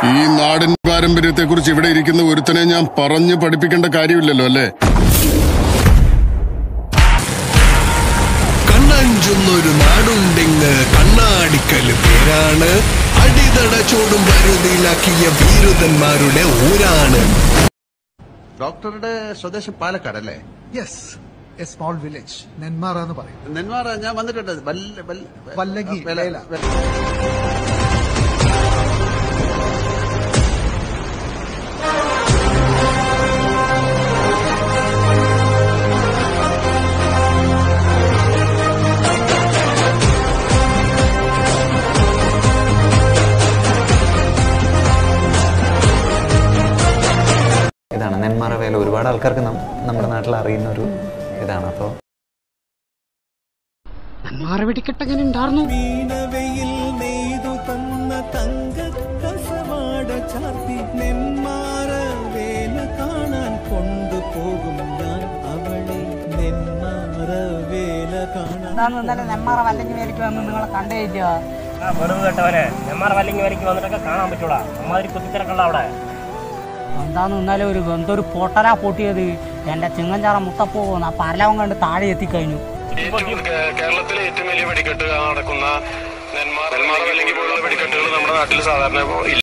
ഈ നാടിൻ പാരമ്പര്യത്തെ കുറിച്ച് ഇവിടെ ഇരിക്കുന്ന ഒരുത്തനെ ഞാൻ പറഞ്ഞു പഠിപ്പിക്കേണ്ട കാര്യമില്ലല്ലോ അല്ലേ കണ്ണഞ്ചുന്നൊരു നാടുണ്ടെങ്ങ് കണ്ണാടിക്കല് പേരാണ് അടിതട ചൂടും പരുതിയിലാക്കിയ വീരുതന്മാരുടെ ഊരാണ് ഡോക്ടറുടെ സ്വദേശം Palakkad yes a small village Nenmara എന്ന് പറയും നെന്മാറ ഞാൻ വന്നിട്ടുണ്ട് വല്ല- വല്ല- വല്ലങ്ങി, വേല- വേല. വേല. ഇതാണ് നെന്മാറ വേല ഒരുപാട് ആൾക്കാർക്ക് നം- നമ്മുടെ നാട്ടിൽ അറിയുന്ന ഒരു ഇതാണ് അപ്പോൾ വീണവയിൽ നെയ്തു തന്ന തങ്ക കസവാട ചാർത്തി നെന്മാറ വേല കാണാൻ കൊണ്ടുപോകും ഞാൻ അവളെ നെന്മാറ വേല കാണാൻ എന്താന്ന് ഇന്നലെ നെമ്മാറ വല്ലെങ്കിൽ വേലിക്ക് വന്ന് നിങ്ങളെ കണ്ടേ ഇല്ല ആ വെറുതെ കേട്ടവനെ നെമ്മാറ വല്ലിങ്ങി വരയ്ക്ക് വന്നിട്ടൊക്കെ കാണാൻ പറ്റൂടാ അമ്മാതിരി കുത്തിത്തിരക്കുള്ള അവിടെ എന്താന്ന് ഇന്നലെ ഒരു എന്തൊരു പൊട്ടലാ പൊട്ടിയത് എന്റെ ചിങ്ങഞ്ചാറ മുത്തപ്പോ ആ പരലവൻ കണ്ട് താഴെ എത്തിക്കഴിഞ്ഞു കേരളത്തിലെ ഏറ്റവും വലിയ വെടിക്കെട്ട് നടക്കുന്ന നെന്മാറ അല്ലെങ്കിൽ പോലുള്ള വെടിക്കെട്ടുകൾ നമ്മുടെ നാട്ടിൽ സാധാരണ